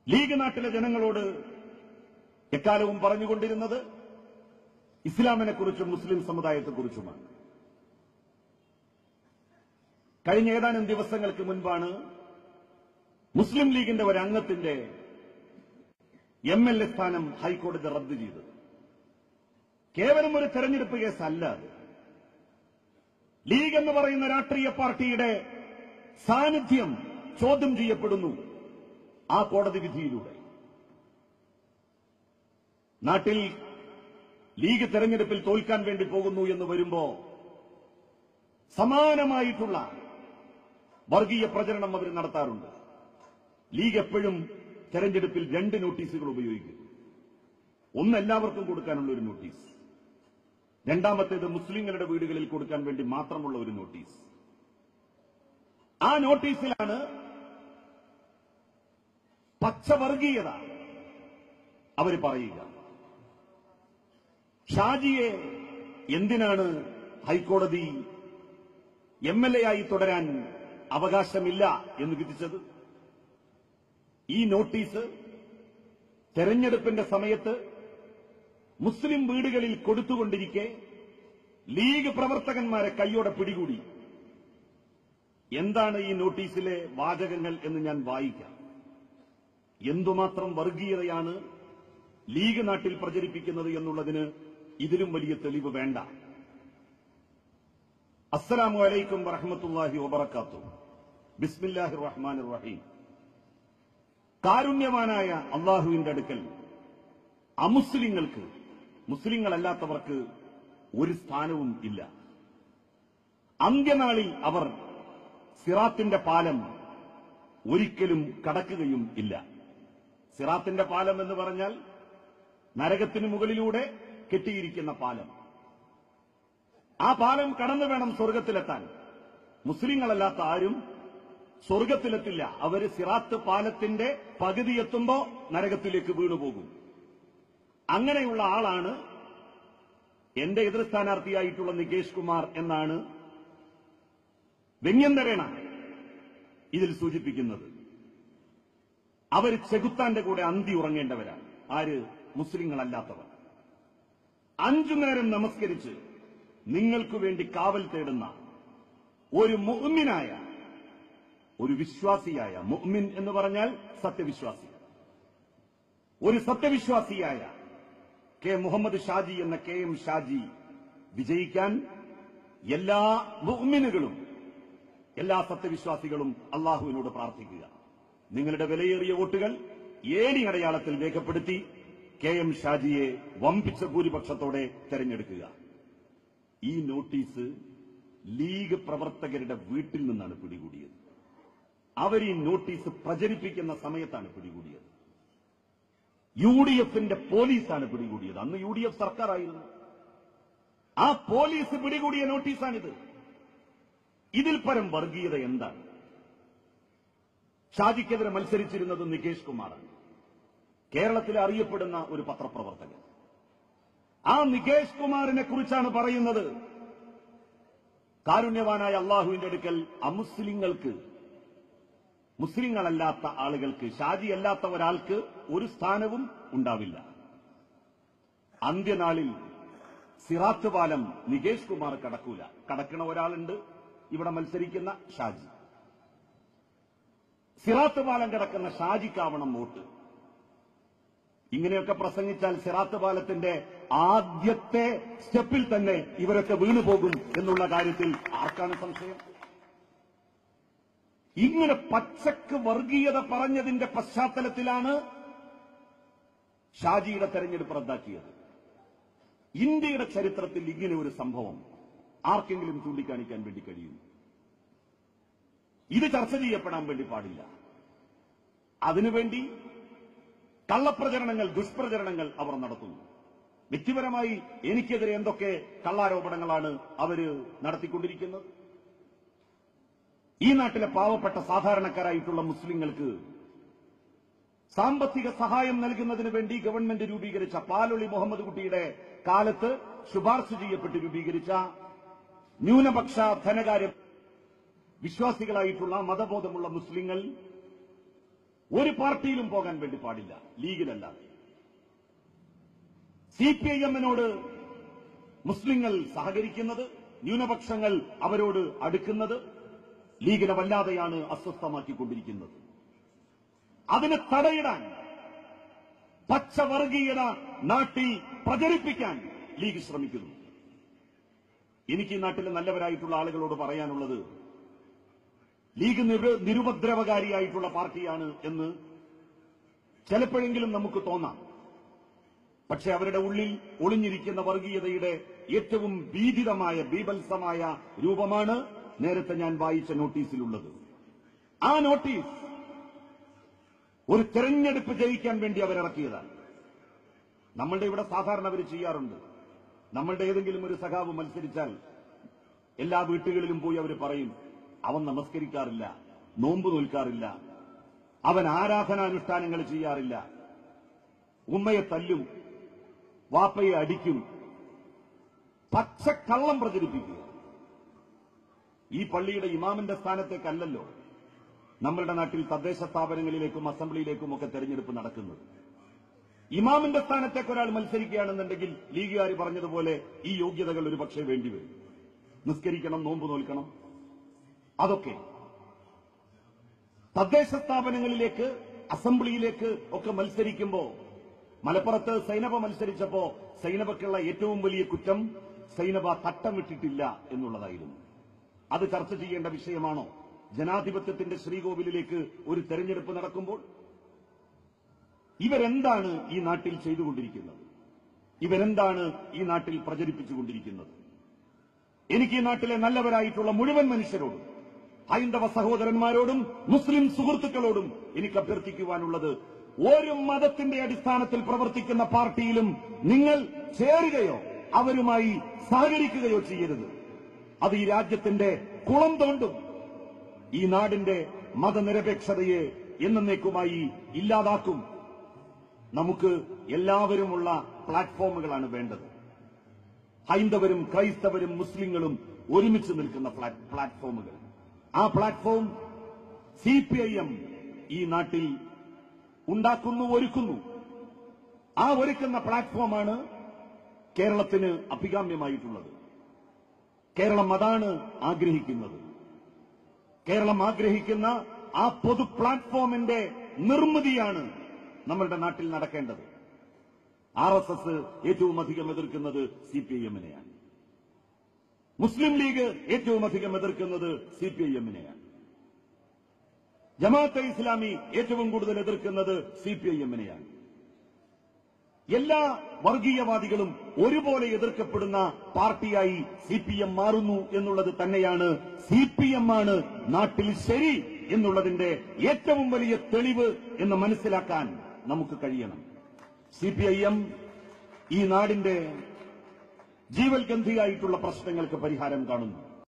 league നാട്ടിലെ ജനങ്ങളോട് എക്കാലവും പറഞ്ഞുകൊണ്ടിരുന്നത് ഇസ്ലാമിനെ കുറിച്ചും മുസ്ലിം സമുദായത്തെക്കുറിച്ചുമാണ് കഴിഞ്ഞ ഏതാനും ദിവസങ്ങൾക്ക് മുൻപാണ് മുസ്ലിം ലീഗിന്റെ ഒരു അംഗത്തിന്റെ എം എൽ എ സ്ഥാനം ഹൈക്കോടതി റദ്ദു ചെയ്തത് കേവലം ഒരു തെരഞ്ഞെടുപ്പ് കേസല്ല അത് ലീഗ് എന്ന് പറയുന്ന രാഷ്ട്രീയ പാർട്ടിയുടെ സാന്നിധ്യം ചോദ്യം ചെയ്യപ്പെടുന്നു ആ കോടതി വിധിയിലൂടെ നാട്ടിൽ ലീഗ് തെരഞ്ഞെടുപ്പിൽ തോൽക്കാൻ വേണ്ടി പോകുന്നു എന്ന് വരുമ്പോ സമാനമായിട്ടുള്ള വർഗീയ പ്രചരണം അവർ നടത്താറുണ്ട് ലീഗ് എപ്പോഴും തെരഞ്ഞെടുപ്പിൽ രണ്ട് നോട്ടീസുകൾ ഉപയോഗിക്കും ഒന്ന് എല്ലാവർക്കും കൊടുക്കാനുള്ള ഒരു നോട്ടീസ് രണ്ടാമത്തേത് മുസ്ലിങ്ങളുടെ വീടുകളിൽ കൊടുക്കാൻ വേണ്ടി മാത്രമുള്ള ഒരു നോട്ടീസ് ആ നോട്ടീസിലാണ് പച്ചവർഗീയത അവർ പറയുക ഷാജിയെ എന്തിനാണ് ഹൈക്കോടതി എം എൽ എ ആയി തുടരാൻ അവകാശമില്ല എന്ന് വിധിച്ചത് ഈ നോട്ടീസ് തെരഞ്ഞെടുപ്പിന്റെ സമയത്ത് മുസ്ലിം വീടുകളിൽ കൊടുത്തുകൊണ്ടിരിക്കെ ലീഗ് പ്രവർത്തകന്മാരെ കൈയോടെ പിടികൂടി എന്താണ് ഈ നോട്ടീസിലെ വാചകങ്ങൾ എന്ന് ഞാൻ വായിക്കാം എന്തുമാത്രം വർഗീയതയാണ് ലീഗ് നാട്ടിൽ പ്രചരിപ്പിക്കുന്നത് എന്നുള്ളതിന് ഇതിലും വലിയ തെളിവ് വേണ്ട അസ്സലാമു അലൈക്കും വറഹമത്തുല്ലാഹി വബർക്കാത്തു ബിസ്മില്ലാഹി റഹ്മാൻ റഹീം കാരുണ്യവാനായ അള്ളാഹുവിന്റെ അടുക്കൽ അമുസ്ലിങ്ങൾക്ക് മുസ്ലിങ്ങളല്ലാത്തവർക്ക് ഒരു സ്ഥാനവും ഇല്ല അന്ത്യനാളിൽ അവർ സിറാത്തിന്റെ പാലം ഒരിക്കലും കടക്കുകയും ഇല്ല സിറാത്തിന്റെ പാലം എന്ന് പറഞ്ഞാൽ നരകത്തിന് മുകളിലൂടെ കെട്ടിയിരിക്കുന്ന പാലം ആ പാലം കടന്നു വേണം സ്വർഗത്തിലെത്താൻ മുസ്ലിങ്ങളല്ലാത്ത ആരും സ്വർഗത്തിലെത്തില്ല അവര് സിറാത്ത് പാലത്തിന്റെ പകുതി എത്തുമ്പോ നരകത്തിലേക്ക് വീണുപോകും അങ്ങനെയുള്ള ആളാണ് എന്റെ എതിർ സ്ഥാനാർത്ഥിയായിട്ടുള്ള നികേഷ് കുമാർ എന്നാണ് വ്യഞ്ജന്തരേണ ഇതിൽ സൂചിപ്പിക്കുന്നത് അവർ ചെകുത്താന്റെ കൂടെ അന്തി ഉറങ്ങേണ്ടവരാണ് ആര് മുസ്ലിങ്ങളല്ലാത്തവർ അഞ്ചു നേരം നമസ്കരിച്ച് നിങ്ങൾക്ക് വേണ്ടി കാവൽ തേടുന്ന ഒരു മുഅ്മിനായ ഒരു വിശ്വാസിയായ മുഅ്മിൻ എന്ന് പറഞ്ഞാൽ സത്യവിശ്വാസി ഒരു സത്യവിശ്വാസിയായ കെ മുഹമ്മദ് ഷാജി എന്ന കെ എം ഷാജി വിജയിക്കാൻ എല്ലാ മുഅ്മിനുകളും എല്ലാ സത്യവിശ്വാസികളും അള്ളാഹുവിനോട് പ്രാർത്ഥിക്കുക നിങ്ങളുടെ വിലയേറിയ വോട്ടുകൾ ഏണി അടയാളത്തിൽ രേഖപ്പെടുത്തി കെ എം ഷാജിയെ വമ്പിച്ച ഭൂരിപക്ഷത്തോടെ തെരഞ്ഞെടുക്കുക ഈ നോട്ടീസ് ലീഗ് പ്രവർത്തകരുടെ വീട്ടിൽ നിന്നാണ് പിടികൂടിയത് അവർ ഈ നോട്ടീസ് പ്രചരിപ്പിക്കുന്ന സമയത്താണ് പിടികൂടിയത് യു ഡി എഫിന്റെ പോലീസാണ് പിടികൂടിയത് അന്ന് യു ഡി എഫ് സർക്കാരായിരുന്നു ആ പോലീസ് പിടികൂടിയ നോട്ടീസാണിത് ഇതിൽ പരം വർഗീയത എന്താണ് ഷാജിക്കെതിരെ മത്സരിച്ചിരുന്നത് നികേഷ് കുമാറാണ് കേരളത്തിലെ അറിയപ്പെടുന്ന ഒരു പത്രപ്രവർത്തകൻ ആ നികേഷ് കുമാറിനെ കുറിച്ചാണ് പറയുന്നത് കാരുണ്യവാനായ അള്ളാഹുവിന്റെ അടുക്കൽ അമുസ്ലിങ്ങൾക്ക് മുസ്ലിങ്ങളല്ലാത്ത ആളുകൾക്ക് ഷാജി അല്ലാത്ത ഒരാൾക്ക് ഒരു സ്ഥാനവും ഉണ്ടാവില്ല അന്ത്യനാളിൽ സിറാത്ത് പാലം നികേഷ് കുമാർ കടക്കൂല കടക്കണ ഒരാളുണ്ട് ഇവിടെ മത്സരിക്കുന്ന ഷാജി സിറാത്ത് പാലം കിടക്കുന്ന ഷാജിക്കാവണം വോട്ട് ഇങ്ങനെയൊക്കെ പ്രസംഗിച്ചാൽ സിറാത്ത് പാലത്തിന്റെ ആദ്യത്തെ സ്റ്റെപ്പിൽ തന്നെ ഇവരൊക്കെ വീണുപോകും എന്നുള്ള കാര്യത്തിൽ ആർക്കാണ് സംശയം ഇങ്ങനെ പച്ചക്ക് വർഗീയത പറഞ്ഞതിന്റെ പശ്ചാത്തലത്തിലാണ് ഷാജിയുടെ തെരഞ്ഞെടുപ്പ് റദ്ദാക്കിയത് ഇന്ത്യയുടെ ചരിത്രത്തിൽ ഇങ്ങനെ ഒരു സംഭവം ആർക്കെങ്കിലും ചൂണ്ടിക്കാണിക്കാൻ വേണ്ടി കഴിയും ഇത് ചർച്ച ചെയ്യപ്പെടാൻ വേണ്ടി പാടില്ല അതിനുവേണ്ടി കള്ളപ്രചരണങ്ങൾ ദുഷ്പ്രചരണങ്ങൾ അവർ നടത്തുന്നു വ്യക്തിപരമായി എനിക്കെതിരെ എന്തൊക്കെ കള്ളാരോപണങ്ങളാണ് അവര് നടത്തിക്കൊണ്ടിരിക്കുന്നത് ഈ നാട്ടിലെ പാവപ്പെട്ട സാധാരണക്കാരായിട്ടുള്ള മുസ്ലിങ്ങൾക്ക് സാമ്പത്തിക സഹായം നൽകുന്നതിന് വേണ്ടി ഗവൺമെന്റ് രൂപീകരിച്ച പാലൊളി മുഹമ്മദ് കുട്ടിയുടെ കാലത്ത് ശുപാർശ ചെയ്യപ്പെട്ട് രൂപീകരിച്ച ന്യൂനപക്ഷ ധനകാര്യ വിശ്വാസികളായിട്ടുള്ള മതബോധമുള്ള മുസ്ലിങ്ങൾ ഒരു പാർട്ടിയിലും പോകാൻ വേണ്ടി പാടില്ല ലീഗിലല്ലാതെ സി പി ഐ എമ്മിനോട് മുസ്ലിങ്ങൾ സഹകരിക്കുന്നത് ന്യൂനപക്ഷങ്ങൾ അവരോട് അടുക്കുന്നത് ലീഗിനെ വല്ലാതെയാണ് അസ്വസ്ഥമാക്കിക്കൊണ്ടിരിക്കുന്നത് അതിന് തടയിടാൻ പച്ചവർഗീയത നാട്ടിൽ പ്രചരിപ്പിക്കാൻ ലീഗ് ശ്രമിക്കുന്നു എനിക്ക് ഈ നാട്ടിലെ നല്ലവരായിട്ടുള്ള ആളുകളോട് പറയാനുള്ളത് ലീഗ് നിരു- നിരുപദ്രവകാരിയായിട്ടുള്ള പാർട്ടിയാണ് എന്ന് ചിലപ്പോഴെങ്കിലും നമുക്ക് തോന്നാം പക്ഷെ അവരുടെ ഉള്ളിൽ ഒളിഞ്ഞിരിക്കുന്ന വർഗീയതയുടെ ഏറ്റവും ഭീതിതമായ ബീഭത്സമായ രൂപമാണ് നേരത്തെ ഞാൻ വായിച്ച നോട്ടീസിലുള്ളത് ആ നോട്ടീസ് ഒരു തെരഞ്ഞെടുപ്പ് ജയിക്കാൻ വേണ്ടി അവരിറക്കിയതാണ് നമ്മളുടെ ഇവിടെ സാധാരണ അവർ ചെയ്യാറുണ്ട് നമ്മളുടെ ഏതെങ്കിലും ഒരു സഖാവ് മത്സരിച്ചാൽ എല്ലാ വീട്ടുകളിലും പോയി അവർ പറയും അവൻ നമസ്കരിക്കാറില്ല നോമ്പ് നോൽക്കാറില്ല അവൻ ആരാധനാനുഷ്ഠാനങ്ങൾ ചെയ്യാറില്ല ഉമ്മയെ തല്ലും വാപ്പയെ അടിക്കും പച്ചക്കള്ളം പ്രചരിപ്പിക്കുക ഈ പള്ളിയുടെ ഇമാമിന്റെ സ്ഥാനത്തേക്കല്ലല്ലോ നമ്മളുടെ നാട്ടിൽ തദ്ദേശ സ്ഥാപനങ്ങളിലേക്കും അസംബ്ലിയിലേക്കും ഒക്കെ തെരഞ്ഞെടുപ്പ് നടക്കുന്നത് ഇമാമിന്റെ സ്ഥാനത്തേക്ക് ഒരാൾ മത്സരിക്കുകയാണെന്നുണ്ടെങ്കിൽ ലീഗുകാർ പറഞ്ഞതുപോലെ ഈ യോഗ്യതകൾ ഒരു പക്ഷേ വേണ്ടിവരും നിസ്കരിക്കണം നോമ്പ് നോൽക്കണം അതൊക്കെ തദ്ദേശ സ്ഥാപനങ്ങളിലേക്ക് അസംബ്ലിയിലേക്ക് ഒക്കെ മത്സരിക്കുമ്പോ മലപ്പുറത്ത് സൈനബ മത്സരിച്ചപ്പോ സൈനബക്കുള്ള ഏറ്റവും വലിയ കുറ്റം സൈനബ തട്ടമിട്ടിട്ടില്ല എന്നുള്ളതായിരുന്നു അത് ചർച്ച ചെയ്യേണ്ട വിഷയമാണോ ജനാധിപത്യത്തിന്റെ ശ്രീകോവിലിലേക്ക് ഒരു തെരഞ്ഞെടുപ്പ് നടക്കുമ്പോൾ ഇവരെന്താണ് ഈ നാട്ടിൽ ചെയ്തുകൊണ്ടിരിക്കുന്നത് ഇവരെന്താണ് ഈ നാട്ടിൽ പ്രചരിപ്പിച്ചുകൊണ്ടിരിക്കുന്നത് എനിക്ക് ഈ നാട്ടിലെ നല്ലവരായിട്ടുള്ള മുഴുവൻ മനുഷ്യരോടും ഹൈന്ദവ സഹോദരന്മാരോടും മുസ്ലിം സുഹൃത്തുക്കളോടും എനിക്ക് അഭ്യർത്ഥിക്കുവാനുള്ളത് ഒരു മതത്തിന്റെ അടിസ്ഥാനത്തിൽ പ്രവർത്തിക്കുന്ന പാർട്ടിയിലും നിങ്ങൾ ചേരുകയോ അവരുമായി സഹകരിക്കുകയോ ചെയ്യരുത് അത് ഈ രാജ്യത്തിന്റെ കുളം തോണ്ടും ഈ നാടിന്റെ മതനിരപേക്ഷതയെ എന്നേക്കുമായി ഇല്ലാതാക്കും നമുക്ക് എല്ലാവരുമുള്ള പ്ലാറ്റ്ഫോമുകളാണ് വേണ്ടത് ഹൈന്ദവരും ക്രൈസ്തവരും മുസ്ലിങ്ങളും ഒരുമിച്ച് നിൽക്കുന്ന പ്ലാ- പ്ലാറ്റ്ഫോമുകൾ ആ platform C P I M ഈ നാട്ടിൽ ഉണ്ടാക്കുന്നു ഒരുക്കുന്നു ആ ഒരുക്കുന്ന പ്ലാറ്റ്ഫോമാണ് കേരളത്തിന് അഭികാമ്യമായിട്ടുള്ളത് കേരളം അതാണ് ആഗ്രഹിക്കുന്നത് കേരളം ആഗ്രഹിക്കുന്ന ആ പൊതു പ്ലാറ്റ്ഫോമിന്റെ നിർമ്മിതിയാണ് നമ്മളുടെ നാട്ടിൽ നടക്കേണ്ടത് ആർ എസ് എസ് ഏറ്റവും അധികം എതിർക്കുന്നത് സി പി ഐ എമ്മിനെയാണ് മുസ്ലിം ലീഗ് ഏറ്റവും അധികം എതിർക്കുന്നത് സി പി ഐ എമ്മിനെയാണ് ജമാഅത്തെ ഇസ്ലാമി ഏറ്റവും കൂടുതൽ എതിർക്കുന്നത് സി പി ഐ എമ്മിനെയാണ് എല്ലാ വർഗീയവാദികളും ഒരുപോലെ എതിർക്കപ്പെടുന്ന പാർട്ടിയായി സി പി എം മാറുന്നു എന്നുള്ളത് തന്നെയാണ് സി പി എം ആണ് നാട്ടിൽ ശരി എന്നുള്ളതിന്റെ ഏറ്റവും വലിയ തെളിവ് എന്ന് മനസ്സിലാക്കാൻ നമുക്ക് കഴിയണം സി പി ഐ എം ഈ നാടിന്റെ ജീവൽഗന്ധിയായിട്ടുള്ള പ്രശ്നങ്ങൾക്ക് പരിഹാരം കാണുന്നു